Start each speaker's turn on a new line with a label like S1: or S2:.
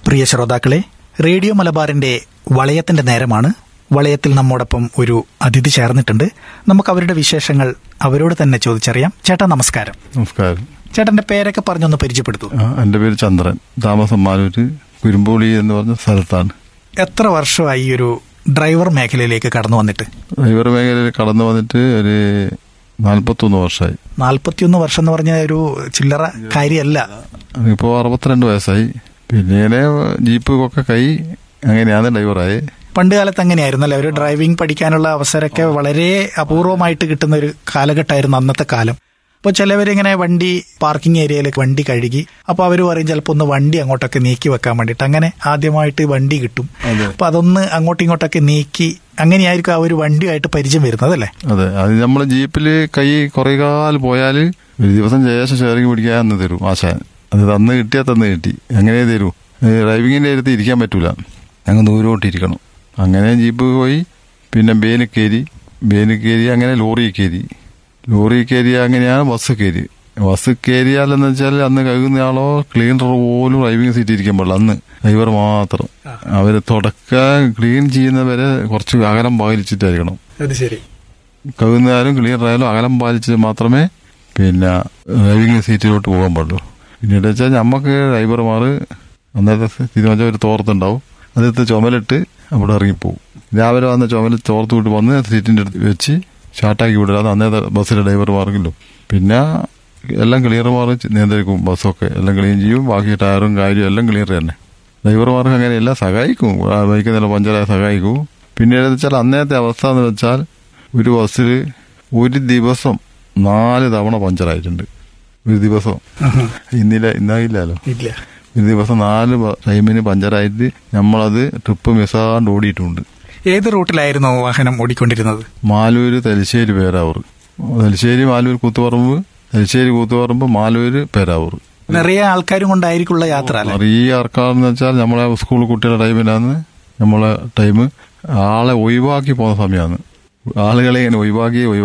S1: പ്രിയ ശ്രോതാക്കളെ റേഡിയോ മലബാറിന്റെ വളയത്തിന്റെ നേരമാണ് വളയത്തിൽ നമ്മോടൊപ്പം ഒരു അതിഥി ചേർന്നിട്ടുണ്ട് നമുക്ക് അവരുടെ വിശേഷങ്ങൾ അവരോട് തന്നെ ചോദിച്ചറിയാം ചേട്ടാ നമസ്കാരം
S2: നമസ്കാരം
S1: ചേട്ടന്റെ പേരൊക്കെ പറഞ്ഞൊന്ന് പരിചയപ്പെടുത്തൂ
S2: ആ, എൻ്റെ പേര് ചന്ദ്രൻ താമസം മാലൂര് കുരുമ്പോളി എന്ന് പറഞ്ഞ സ്ഥലത്താണ്
S1: എത്ര വർഷമായി ഈ ഒരു ഡ്രൈവർ മേഖലയിലേക്ക് കടന്നു വന്നിട്ട്
S2: ഡ്രൈവർ മേഖലയിൽ കടന്നു വന്നിട്ട് ഒരു നാൽപ്പത്തൊന്ന് വർഷമായി
S1: നാൽപ്പത്തിയൊന്ന് വർഷം എന്ന് പറഞ്ഞ ഒരു ചില്ലറ കാര്യമല്ല
S2: ഇപ്പോൾ അറുപത്തിരണ്ട് വയസ്സായി പിന്നെ ഇങ്ങനെ ജീപ്പ് ഒക്കെ കൈ അങ്ങനെയാണ് ഡ്രൈവറായി
S1: പണ്ട് കാലത്ത് അങ്ങനെയായിരുന്നു അല്ലെ ഒരു ഡ്രൈവിംഗ് പഠിക്കാനുള്ള അവസരമൊക്കെ വളരെ അപൂർവമായിട്ട് കിട്ടുന്ന ഒരു കാലഘട്ടമായിരുന്നു അന്നത്തെ കാലം അപ്പോൾ ചിലവരിങ്ങനെ വണ്ടി പാർക്കിംഗ് ഏരിയയിൽ വണ്ടി കഴുകി അപ്പോൾ അവർ പറയും ചിലപ്പോൾ ഒന്ന് വണ്ടി അങ്ങോട്ടൊക്കെ നീക്കി വെക്കാൻ വേണ്ടിയിട്ട് അങ്ങനെ ആദ്യമായിട്ട് വണ്ടി കിട്ടും
S2: അതെ.
S1: അപ്പോൾ അതൊന്ന് അങ്ങോട്ടും ഇങ്ങോട്ടൊക്കെ നീക്കി അങ്ങനെയായിരിക്കും ആ ഒരു വണ്ടിയായിട്ട് പരിചയം വരുന്നത് അല്ലേ
S2: അതെ അത് നമ്മൾ ജീപ്പിൽ കൈ കുറേ കാലം പോയാൽ ഒരു ദിവസം ശേഷം ഷെയറിങ് പിടിക്കാൻ അന്ന് തരും ആശാൻ അത് തന്ന് കിട്ടിയാൽ തന്ന് കിട്ടി അങ്ങനെ തരൂ ഡ്രൈവിങ്ങിൻ്റെ അടുത്ത് ഇരിക്കാൻ പറ്റൂല അങ്ങ് ദൂരോട്ട് ഇരിക്കണം അങ്ങനെ ജീപ്പ് പോയി പിന്നെ ബേന് കയറി ബേന് കയറി അങ്ങനെ ലോറി കയറി ലോറി കയറി അങ്ങനെയാണ് ബസ് കയറി ബസ് കയറിയാലെന്ന് വെച്ചാൽ അന്ന് കഴുകുന്നയാളോ ക്ലീനർ പോലും ഡ്രൈവിംഗ് സീറ്റ് ഇരിക്കാൻ പാടില്ല അന്ന് ഡ്രൈവർ മാത്രം അവര് തുടക്കം ക്ലീൻ ചെയ്യുന്നവരെ കുറച്ച് അകലം പാലിച്ചിട്ടായിരിക്കണം
S1: അത് ശരി
S2: കവിഞ്ഞാലും ക്ലിയർ ആയാലും അകലം പാലിച്ച് മാത്രമേ പിന്നെ ഡ്രൈവിംഗ് സീറ്റിലോട്ട് പോകാൻ പാടുള്ളൂ പിന്നീട് വെച്ചാൽ നമുക്ക് ഡ്രൈവർമാർ അന്നത്തെ തീരുമാനിച്ച ഒരു തോർത്തുണ്ടാവും അതെടുത്ത് ചുമലിട്ട് അവിടെ ഇറങ്ങിപ്പോവും രാവിലെ വന്ന് ചുമല് തോർത്ത് വിട്ട് വന്ന് സീറ്റിന്റെ അടുത്ത് വെച്ച് ഷാർട്ടാക്കി വിടില്ല അത് അന്നേത്തെ ബസ്സിലെ ഡ്രൈവർമാർക്കില്ലോ പിന്നെ എല്ലാം ക്ലിയർമാർ നിയന്ത്രിക്കും ബസ്സൊക്കെ എല്ലാം ക്ലീൻ ചെയ്യും ബാക്കി ടയറും കാര്യവും എല്ലാം ക്ലിയർ തന്നെ ഡ്രൈവർമാർക്ക് അങ്ങനെയല്ല സഹായിക്കും ആ ബൈക്ക് നല്ല പഞ്ചറായ സഹായിക്കും പിന്നീട് വെച്ചാൽ അന്നത്തെ അവസ്ഥ എന്ന് വെച്ചാൽ ഒരു ബസ്സിൽ ഒരു ദിവസം നാല് തവണ പഞ്ചറായിട്ടുണ്ട് ഒരു ദിവസം ഇന്നില്ല ഇന്നായില്ലല്ലോ
S1: ഇല്ല
S2: ഒരു ദിവസം നാല് പ- ടൈമിന് പഞ്ചറായിട്ട് നമ്മളത് ട്രിപ്പ് മിസ്സാണ്ട് ഓടിയിട്ടുണ്ട്
S1: ഏത് റൂട്ടിലായിരുന്നു വാഹനം ഓടിക്കൊണ്ടിരുന്നത്
S2: മാലൂര് തലശ്ശേരി പേരാവൂർ തലശ്ശേരി മാലൂർ കൂത്തുപറമ്പ് തലശ്ശേരി കൂത്തുപറമ്പ് മാലൂര് പേരാവൂർ
S1: നിറയെ ആൾക്കാരും കൊണ്ടായിരിക്കുള്ള യാത്ര അല്ലെ
S2: അറിയ ആർക്കാന്ന് വെച്ചാൽ നമ്മളെ സ്കൂൾ കുട്ടികളുടെ ടൈമിലാണ് നമ്മളെ ടൈം ആളെ ഒഴിവാക്കി പോകുന്ന സമയമാണ് ആളുകളെ ഇങ്ങനെ ഒഴിവാക്കി ഒഴിവാക്കി